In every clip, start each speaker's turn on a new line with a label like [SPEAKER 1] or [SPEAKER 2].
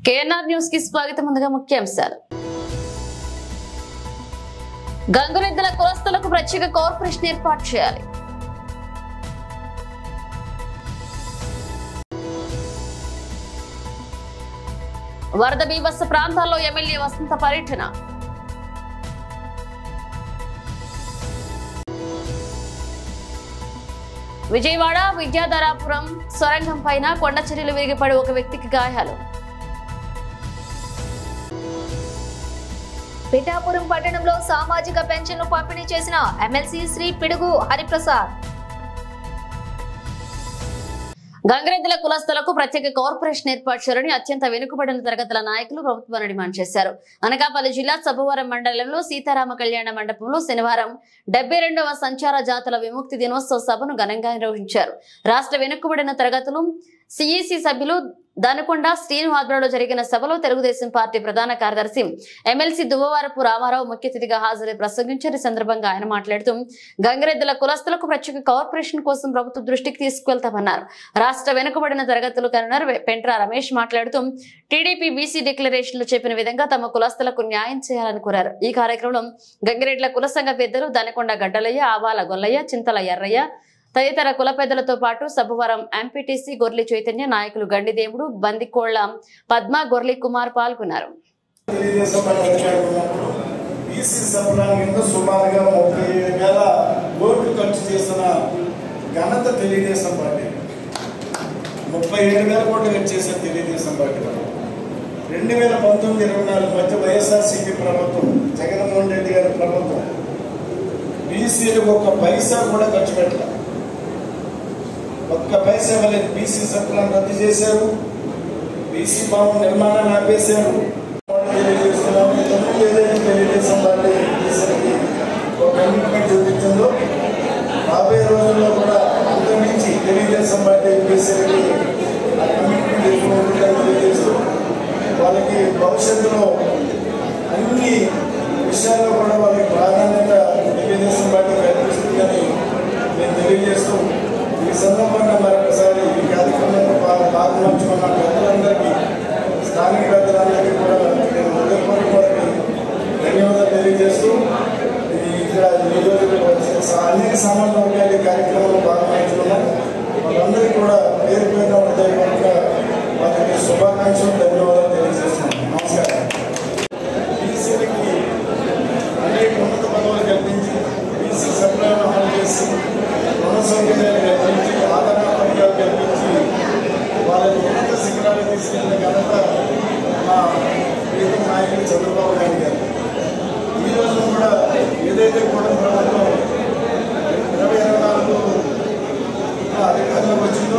[SPEAKER 1] KNR news కి స్వాగతం ముందుగా ముఖ్యాంశాలు గంగురెద్దుల కులస్తులకు ప్రత్యేక కార్పొరేషన్ ఏర్పాటు చేయాలి వరద బీభత్స ప్రాంతాల్లో ఎమ్మెల్యే వసంత పర్యటన విజయవాడ విద్యాధరాపురం సొరంగం పైన కొండ చర్యలు విరిగిపడి ఒక వ్యక్తికి గాయాలు
[SPEAKER 2] పిఠాపురం పట్టణంలో సామాజిక పెన్షన్లు పంపిణీ చేసిన ఎమ్మెల్సీ శ్రీ పిడుగు హరిప్రసాద్
[SPEAKER 1] గంగరెద్దుల కులస్తులకు ప్రత్యేక కార్పొరేషన్ ఏర్పాటు చేయాలని అత్యంత వెనుకబడిన తరగతుల నాయకులు ప్రభుత్వాన్ని డిమాండ్ చేశారు అనకాపల్లి జిల్లా సభవరం మండలంలో సీతారామ కళ్యాణ మండపంలో శనివారం డెబ్బై రెండవ సంచార జాతుల విముక్తి దినోత్సవ సభను ఘనంగా నిర్వహించారు రాష్ట్ర వెనుకబడిన తరగతులు సిఈసి సభ్యులు దనకొండ శ్రీను ఆధ్వర్యంలో జరిగిన సభలో తెలుగుదేశం పార్టీ ప్రధాన కార్యదర్శి ఎమ్మెల్సీ దువ్వవారపు రామారావు ముఖ్య అతిథిగా హాజరై ప్రసంగించారు ఈ సందర్భంగా ఆయన మాట్లాడుతూ గంగరెద్దుల కులస్తులకు ప్రత్యేక కార్పొరేషన్ కోసం ప్రభుత్వ దృష్టికి తీసుకువెళ్తామన్నారు రాష్ట్ర వెనుకబడిన తరగతులు కన్వీనర్ పెంట్రా రమేష్ మాట్లాడుతూ టీడీపీ బీసీ డిక్లరేషన్లు చెప్పిన విధంగా తమ కులస్తులకు న్యాయం చేయాలని కోరారు ఈ కార్యక్రమంలో గంగిరెడ్ల కుల సంఘ పెద్దలు దనకొండ గడ్డలయ్య ఆవాల గొల్లయ్య చింతల ఎర్రయ్య తదితర కుల పెద్దలతో పాటు సభవరం ఎంపీటీసీ గొర్లి చైతన్య నాయకులు గండిదేవుడు బందికోళ్ల పద్మ గొర్లి కుమార్ పాల్గొన్నారు
[SPEAKER 3] తెలుగుదేశం పార్టీ అధికారంలో ఉన్నప్పుడు బీసీ సభల కింద సుమారుగా ముప్పై ఏడు వేల కోట్లు ఖర్చు చేసిన ఘనత తెలుగుదేశం పార్టీ ముప్పై ఏడు వేల కోట్లు ఖర్చు చేసిన తెలుగుదేశం పార్టీ రెండు వేల పంతొమ్మిది ఇరవై నాలుగు మధ్య వైఎస్ఆర్సీపీ ప్రభుత్వం జగన్మోహన్ రెడ్డి గారి ప్రభుత్వం బీసీలకు ఒక్క పైసా కూడా ఖర్చు పెట్టలేదు ఒక్క పైసా ఇవ్వలేదు బీసీ సభలను రద్దు చేశారు బీసీ భవన్ నిర్మాణాన్ని ఆపేశారు తెలియజేస్తున్నాం ఇంతకుముందు ఏదైతే తెలుగుదేశం పార్టీ బీసీలకి ఒక కమిట్మెంట్ చూపించిందో రాబోయే రోజుల్లో కూడా అంతమించి తెలుగుదేశం పార్టీ బీసీలకి ఆ కమిట్మెంట్ ఎక్కువ ఉంటుందని తెలియజేస్తూ వాళ్ళకి భవిష్యత్తులో అన్ని విషయాల్లో కూడా వాళ్ళకి ప్రాధాన్యత తెలుగుదేశం పార్టీ కల్పిస్తుందని నేను తెలియజేస్తూ ఈ సందర్భంగా మరొకసారి ఈ కార్యక్రమంలో పా- పాల్గొంచుకున్న పెద్దలందరికీ స్థానిక పెద్దలందరికీ కూడా నేను హృదయపూర్వక ధన్యవాదాలు తెలియజేస్తూ ఈ ఇక్కడ ఈరోజు అనేక సామాన్య వర్గాల ఈ కార్యక్రమంలో పాల్గొంటున్నాం వాళ్ళందరికీ కూడా పేరు పేరున హృదయపూర్వక వారికి శుభాకాంక్షలు ధన్యవాదాలు తెలియజేస్తున్నాను నమస్కారం బీసీలకి అనేక ఉన్నత పదవులు కల్పించి బీసీ సభ్యులను అమలు చేసి రుణ సౌకర్యాలు కల్పించి ఆదరణ పథకాలు కల్పించి వాళ్ళని ఉన్నత శిఖరాలు తీసుకెళ్ళిన ఘనత మా ప్రీతం నాయకులు చంద్రబాబు నాయుడు గారు ఈ రోజు కూడా ఏదైతే కూడా ప్రభుత్వం ఇరవై ఇరవై నాలుగు అధికారంలోకి వచ్చిందో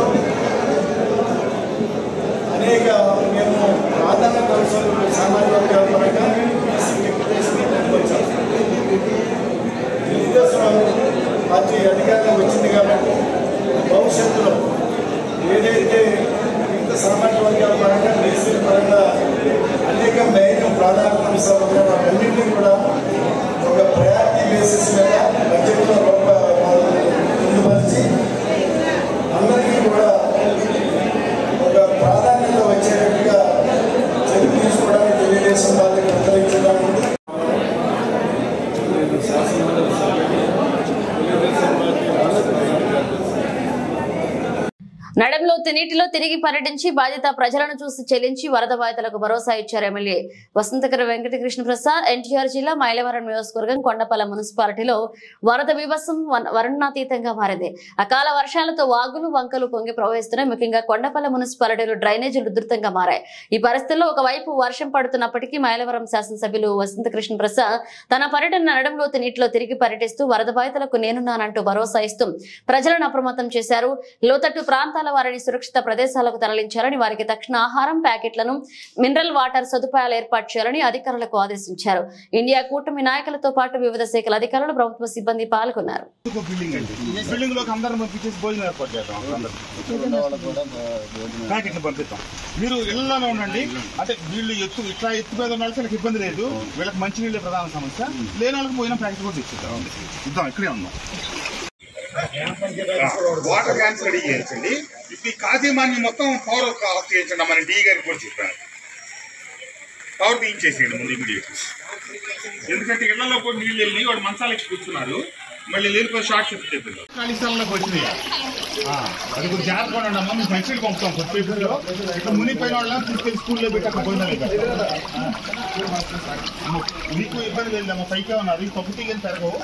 [SPEAKER 3] అనేక మేము ప్రాధాన్యత అంశాలు సామాజిక వర్గాల పరంగా బీసీ డిక్లరేషన్ వచ్చాం తెలుగుదేశం పార్టీ అధికారంలోకి వచ్చింది కాబట్టి భవిష్యత్తులో ఏదైతే ఇంత సామాజిక వర్గాల పరంగా బీసీల పరంగా అనేక మెయిన్ ప్రాధాన్యత అంశాలు ఉన్నాయో వాటన్నింటినీ కూడా ఒక ప్రయారిటీ బేసిస్ మీద బడ్జెట్లో రూప పొందుపరిచి అందరికీ కూడా ఒక ప్రాధాన్యత వచ్చేటట్టుగా చర్య తీసుకోవడానికి తెలుగుదేశం పార్టీకి అంతరించడానికి శాసనమండలి సభ్యులు తెలుగుదేశం పార్టీ రాష్ట్ర ప్రధాన కార్యదర్శి
[SPEAKER 1] నడంలోతు నీటిలో తిరిగి పర్యటించి బాధిత ప్రజలను చూసి చెల్లించి వరద బాధితులకు భరోసా ఇచ్చారు ఎమ్మెల్యే వసంతకర వెంకటకృష్ణ ప్రసాద్ ఎన్టీఆర్ జిల్లా మైలవరం నియోజకవర్గం కొండపల్ల మున్సిపాలిటీలో వరద విభసం వన్- వర్ణనాతీతంగా మారింది అకాల వర్షాలతో వాగులు వంకలు పొంగి ప్రవహిస్తున్నాయి ముఖ్యంగా కొండపల్ల మున్సిపాలిటీలో డ్రైనేజీలు ఉధృతంగా మారాయి ఈ పరిస్థితుల్లో ఒకవైపు వర్షం పడుతున్నప్పటికీ మైలవరం శాసనసభ్యులు వసంతకృష్ణ ప్రసాద్ తన పర్యటన నడంలోతు నీటిలో తిరిగి పర్యటిస్తూ వరద బాధితులకు నేనున్నానంటూ భరోసా ఇస్తూ ప్రజలను అప్రమత్తం చేశారు లోతట్టు ప్రాంతాల వారిని సురక్షిత ప్రదేశాలకు తరలించాలని వారికి తక్షణ ఆహారం ప్యాకెట్లను మినరల్ వాటర్ సదుపాయాలు ఏర్పాటు చేయాలని అధికారులకు ఆదేశించారు ఇండియా కూటమి నాయకులతో పాటు వివిధ శాఖల అధికారులు ప్రభుత్వ సిబ్బంది పాల్గొన్నారు
[SPEAKER 4] ఇంకో బిల్డింగ్ అండి బిల్డింగ్ లోకి అందరం పంపించేసి భోజనం ఏర్పాటు చేద్దాం అందరికి ప్యాకెట్లు పంపిస్తాం మీరు ఇళ్లలో ఉండండి అంటే వీళ్ళు ఎత్తు ఇట్లా ఎత్తు మీద ఉన్న వాళ్ళకి వీళ్ళకి ఇబ్బంది లేదు వీళ్ళకి మంచినీళ్ళే ప్రధాన సమస్య లేని వాళ్ళకి పోయిన ప్యాకెట్ కూడా తెచ్చిద్దాం ఇద్దాం ఇక్కడే ఉందాం వాటర్ క్యాన్స్ రెడీ చేయించండి ఇప్పుడు ఈ కాజీమాన్ని మొత్తం పవర్ ఆఫ్ చేయించండి మన డీ గారికి కూడా చెప్పాను పవర్ తీయించేసేయండి ముందు ఇమీడియట్ ఎందుకంటే ఇళ్లలో కూడా నీళ్ళు వెళ్ళి వాడు మంచాలకి కూర్చున్నారు మళ్ళీ లేనిపోయి షార్ట్ సర్క్యూట్ అయిపోయింది ఖాళీ స్థలంలోకి వచ్చింది ఆ, అది కొంచెం జాగ్రత్తగా ఉండండి అమ్మా మేము మంచిగా పంపుతాం కొత్త పేపర్లో ఇట్లా మునిపోయిన వాళ్ళని తీసుకెళ్ళి స్కూల్లో పెట్టి అక్కడ పోయినా మీకు ఇబ్బంది లేదమ్మా పైకే ఉన్నారు పప్పు తీగని తిరగవు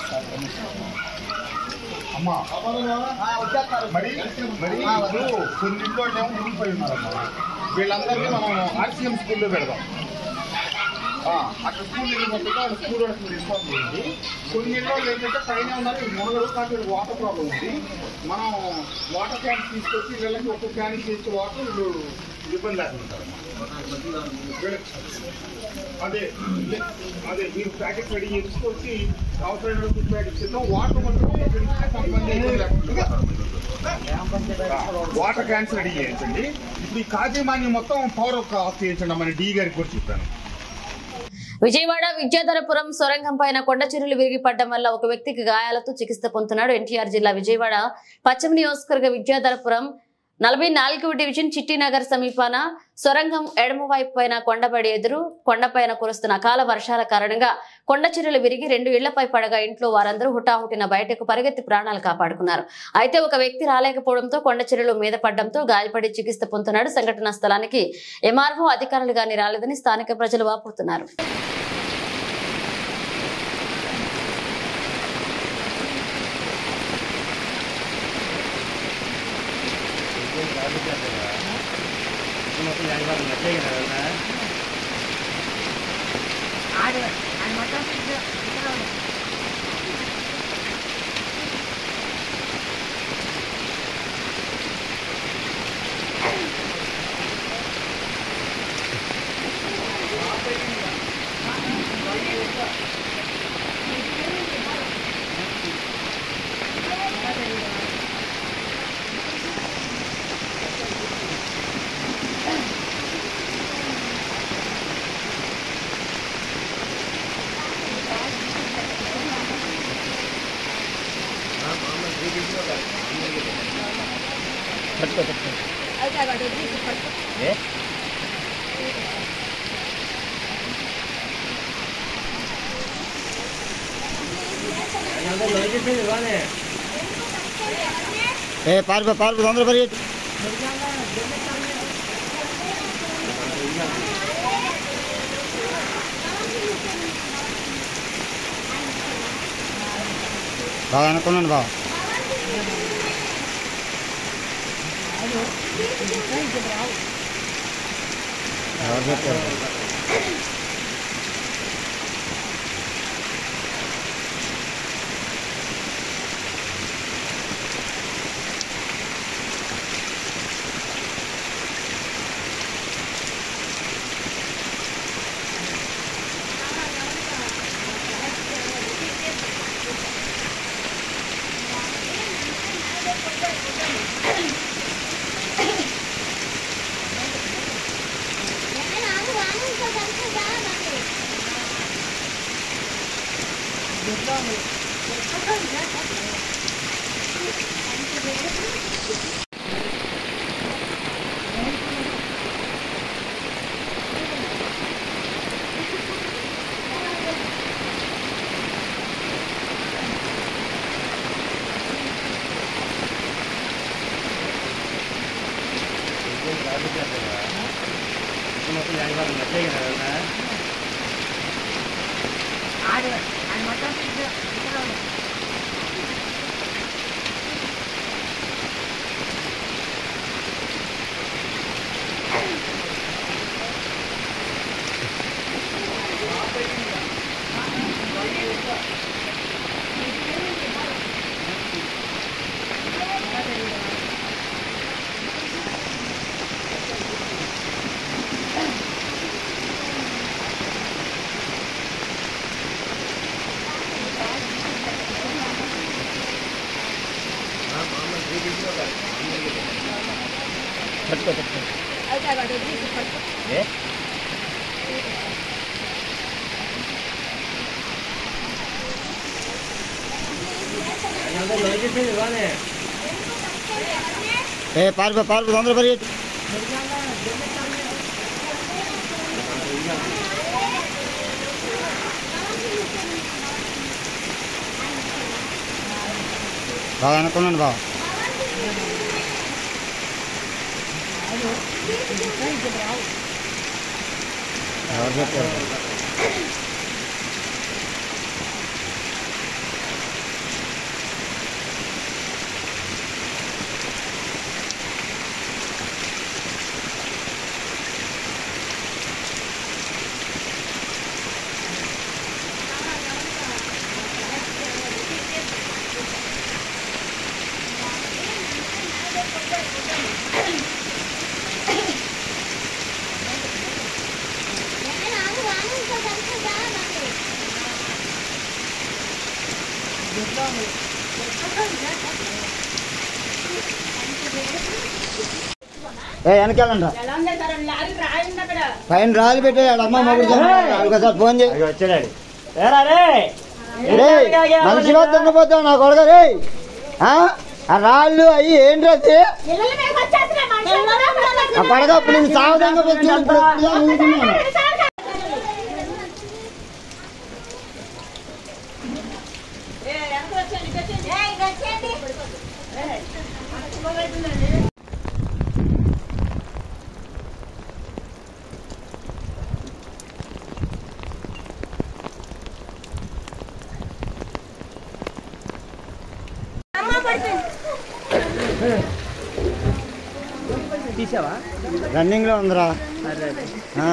[SPEAKER 4] అమ్మా మరి మరి ఇప్పుడు కొన్ని ఇంట్లో ఏమో మునిగిపోయి ఉన్నారమ్మా వీళ్ళందరినీ మనం ఆర్సీఎం స్కూల్లో పెడదాం ఆ, అక్కడ స్కూల్ వెళ్ళినట్టుగా వాళ్ళ స్కూల్ వాళ్ళకి మీరు ఇన్ఫార్మ్ చేయండి కొన్ని ఇళ్ళు ఏంటంటే పైన ఉన్నారు మునగరు కాబట్టి వాటర్ ప్రాబ్లం ఉంది మనం వాటర్ క్యాన్స్ తీసుకొచ్చి వీళ్ళకి ఒక్క క్యాన్ తీసుకు వాటర్ వీళ్ళు ఇబ్బంది లేకుండా అదే అదే మీరు ప్యాకెట్ రెడీ చేసుకొచ్చి అవసరమైన ఫుడ్ ప్యాకెట్స్ ఇద్దాం వాటర్ మాత్రం ఇక్కడ ఇస్తే కొంతమంది ఇబ్బంది లేకుండా వాటర్ క్యాన్స్ రెడీ చేయించండి ఇప్పుడు ఈ కాజీమాన్యం మొత్తం పవర్ ఆఫ్ చేయించండి మన డి గారికి కూడా చెప్పాను
[SPEAKER 1] విజయవాడ విద్యాధరపురం సొరంగం పైన కొండ చెరువులు విరిగి పడడం వల్ల ఒక వ్యక్తికి గాయాలతో చికిత్స పొందుతున్నాడు ఎన్టీఆర్ జిల్లా విజయవాడ పశ్చిమ నియోజకవర్గ విద్యాధరపురం నలభై నాలుగవ డివిజన్ చిట్టినగర్ సమీపాన సొరంగం ఎడమ వైపు పైన కొండబడి ఎదురు కొండపైన కురుస్తున్న అకాల వర్షాల కారణంగా కొండ చెరువులు విరిగి రెండు ఇళ్లపై పడగా ఇంట్లో వారందరూ హుటాహుటిన బయటకు పరిగెత్తి ప్రాణాలు కాపాడుకున్నారు అయితే ఒక వ్యక్తి రాలేకపోవడంతో కొండ చెరువులు మీద పడడంతో గాయపడి చికిత్స పొందుతున్నాడు సంఘటనా స్థలానికి ఎంఆర్ఓ అధికారులు గాని రాలేదని స్థానిక ప్రజలు వాపోతున్నారు
[SPEAKER 5] ఏ పారిపో పారిపో తొందర పరిగెట్టు బాగా అనుకున్నాను బావ ఎవరు చెప్పారు ఏ పారిపో పారిపో తొందర పరిగెట్టు బాగా అనుకున్నాను బావ ఎవరు చెప్పారు ఏ వెనకాలండి పైన రాళ్ళు పెట్టాడు అమ్మ మొగుడు ఒకసారి ఫోన్ చేయి
[SPEAKER 6] వచ్చాడు ఏరా రే
[SPEAKER 5] రేయ్, మనిషి వద్ద తిన్నపోతావు నా కొడక రే ఆ రాళ్ళు అయ్యి ఏంటి అది ఆ పడగ అప్పుడు నేను సావదంగా పెట్టి ఇప్పుడు ఇప్పుడే ఊరుకున్నాను.
[SPEAKER 6] తీసావా
[SPEAKER 5] రన్నింగ్ లో ఉందిరా ఆ,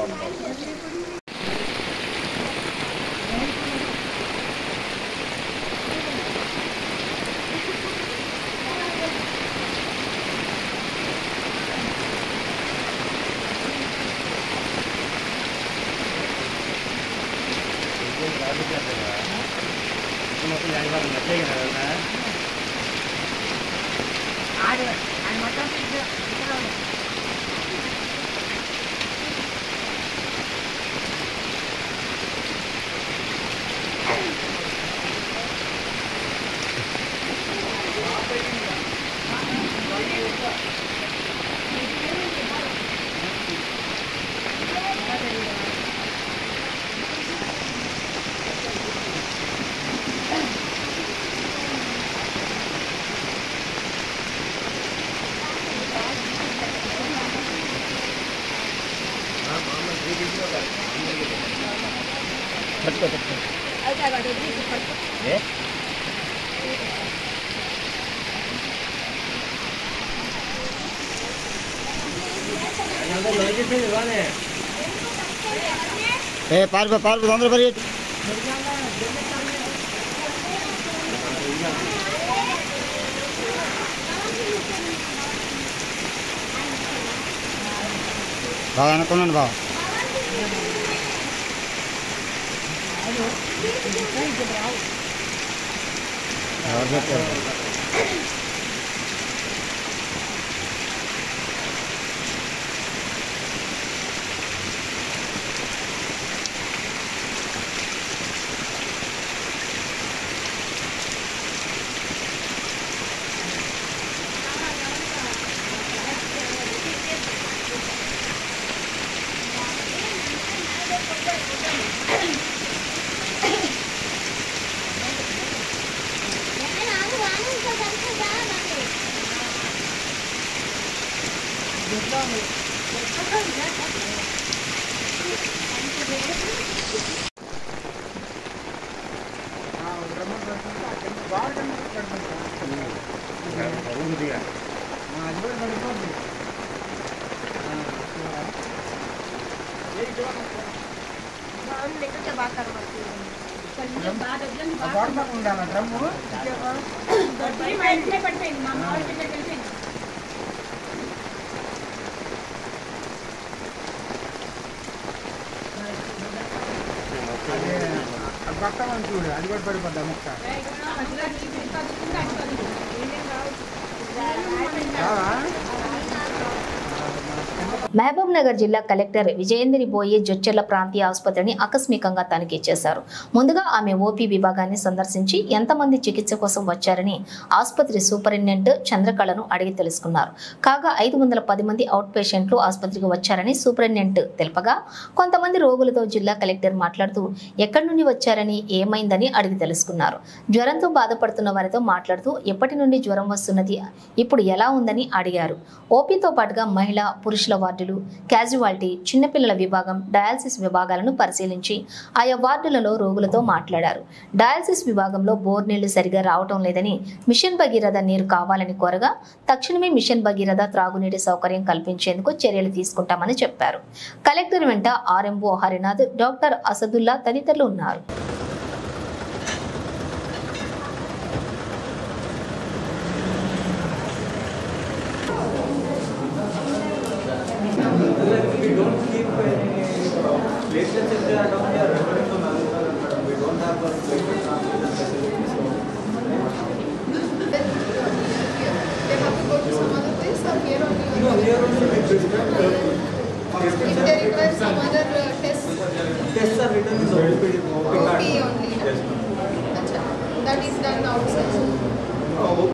[SPEAKER 5] ఏ పారిపో పారిపో తొందర పరిగెట్టు బాగా అనుకున్నాను బావ ఎవరు చెప్పారు
[SPEAKER 2] మహబూబ్ నగర్ జిల్లా కలెక్టర్ విజయేంద్రి బోయి జొచ్చెర్ల ప్రాంతీయ ఆసుపత్రిని ఆకస్మికంగా తనిఖీ చేశారు ముందుగా ఆమె ఓపీ విభాగాన్ని సందర్శించి ఎంతమంది చికిత్స కోసం వచ్చారని ఆసుపత్రి సూపరింటెండెంట్ చంద్రకళను అడిగి తెలుసుకున్నారు కాగా ఐదు వందల పది మంది అవుట్ పేషెంట్లు ఆసుపత్రికి వచ్చారని సూపరింటెండెంట్ తెలుపగా కొంతమంది రోగులతో జిల్లా కలెక్టర్ మాట్లాడుతూ ఎక్కడి నుండి వచ్చారని ఏమైందని అడిగి తెలుసుకున్నారు జ్వరంతో బాధపడుతున్న వారితో మాట్లాడుతూ ఎప్పటి నుండి జ్వరం వస్తున్నది ఇప్పుడు ఎలా ఉందని అడిగారు ఓపీతో పాటుగా మహిళా పురుషుల వార్డులు క్యాజువాలిటీ చిన్నపిల్లల విభాగం డయాలసిస్ విభాగాలను పరిశీలించి ఆయా వార్డులలో రోగులతో మాట్లాడారు డయాలసిస్ విభాగంలో బోర్ నీళ్లు సరిగా రావటం లేదని మిషన్ భగీరథ నీరు కావాలని కోరగా తక్షణమే మిషన్ భగీరథ త్రాగునీటి సౌకర్యం కల్పించేందుకు చర్యలు తీసుకుంటామని చెప్పారు కలెక్టర్ వెంట ఆర్ఎంఓ హరినాథ్ డాక్టర్ అసదుల్లా తదితరులు ఉన్నారు
[SPEAKER 7] If they require some other uh, tests,
[SPEAKER 8] Tests are written in the OPD.
[SPEAKER 7] OP only. Acha. That is done outside.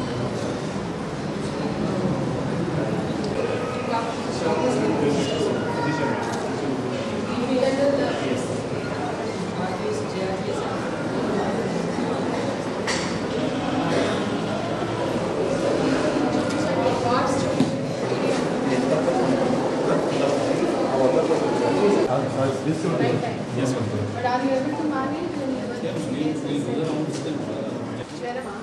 [SPEAKER 7] But are you able to manage in emergency cases? Jwarama?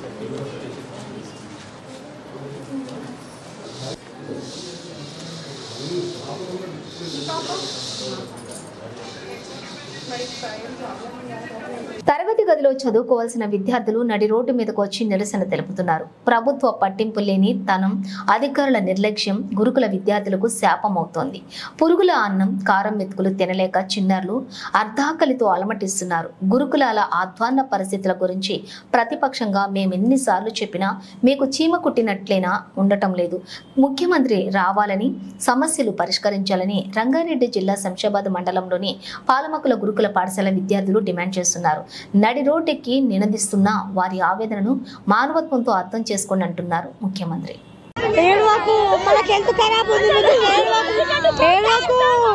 [SPEAKER 7] మరి prior problem ఉందా?
[SPEAKER 2] తరగతి గదిలో చదువుకోవాల్సిన విద్యార్థులు నడి road మీదకు వచ్చి నిరసన తెలుపుతున్నారు ప్రభుత్వ పట్టింపు లేని తనం అధికారుల నిర్లక్ష్యం గురుకుల విద్యార్థులకు శాపమవుతోంది పురుగుల అన్నం కారం మెతుకులు తినలేక చిన్నారులు అర్ధాకలితో అలమటిస్తున్నారు గురుకులాల ఆధ్వాన్న పరిస్థితుల గురించి ప్రతిపక్షంగా మేమెన్నిసార్లు చెప్పినా మీకు చీమ కుట్టినట్లేనా ఉండటం లేదు ముఖ్యమంత్రి రావాలని సమస్యలు పరిష్కరించాలని రంగారెడ్డి జిల్లా శంషాబాద్ మండలంలోని పాలమకుల గురుకుల పాఠశాల విద్యార్థులు డిమాండ్ చేస్తున్నారు నడి రోడ్డెక్కి నినదిస్తున్న వారి ఆవేదనను మానవత్వంతో అర్థం చేసుకోండి అంటున్నారు ముఖ్యమంత్రి
[SPEAKER 9] ఏడవకు మనకి ఎంత ఖరాబ్ ఉంది నువ్వు ఏడవకు ఏడవకు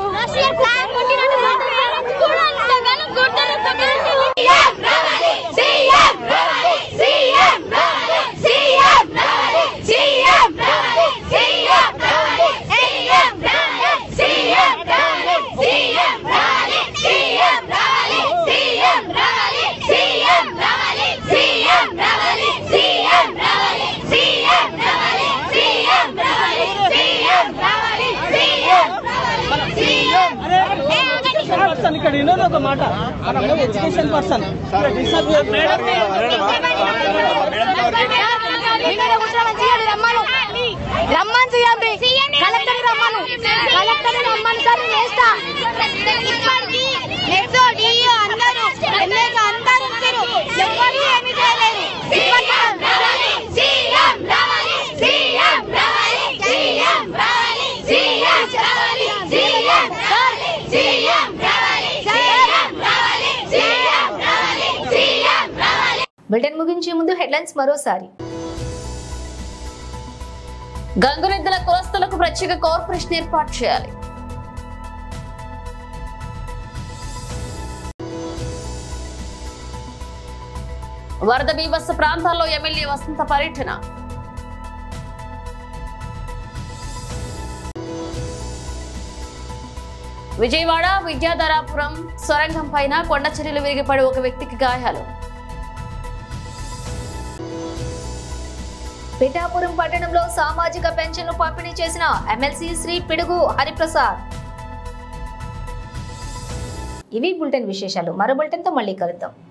[SPEAKER 6] పర్సన్ ఇక్కడ వినోదు ఒక మాట మనము ఎడ్యుకేషన్ పర్సన్
[SPEAKER 9] రమ్మని చేయండి కలెక్టర్ రమ్మను కలెక్టర్ రమ్మని సార్ నేస్తా ఇప్పటికి నెక్స్ట్ డిఓ అందరూ ఎమ్మెల్యే అందరూ వచ్చారు ఎవరు ఏమి చేయలేదు సీఎం రావాలి సీఎం రావాలి సీఎం రావాలి సీఎం రావాలి సీఎం రావాలి సీఎం రావాలి సీఎం రావాలి సీఎం రావాలి సీఎం రావాలి
[SPEAKER 2] బులెటిన్ ముగించే ముందు హెడ్లైన్స్ మరోసారి
[SPEAKER 1] గంగురెద్దుల కులస్తులకు ప్రత్యేక కార్పొరేషన్ ఏర్పాటు చేయాలి వరద బీభత్స ప్రాంతాల్లో ఎమ్మెల్యే వసంత పర్యటన విజయవాడ విద్యాధరాపురం సొరంగం పైన కొండ చర్యలు విరిగిపడి ఒక వ్యక్తికి గాయాలు
[SPEAKER 2] పిఠాపురం పట్టణంలో సామాజిక పెన్షన్లు పంపిణీ చేసిన ఎమ్మెల్సీ శ్రీ పిడుగు హరిప్రసాద్ ఇవి బులెటిన్ విశేషాలు మరో బులెటిన్తో మళ్ళీ కలుద్దాం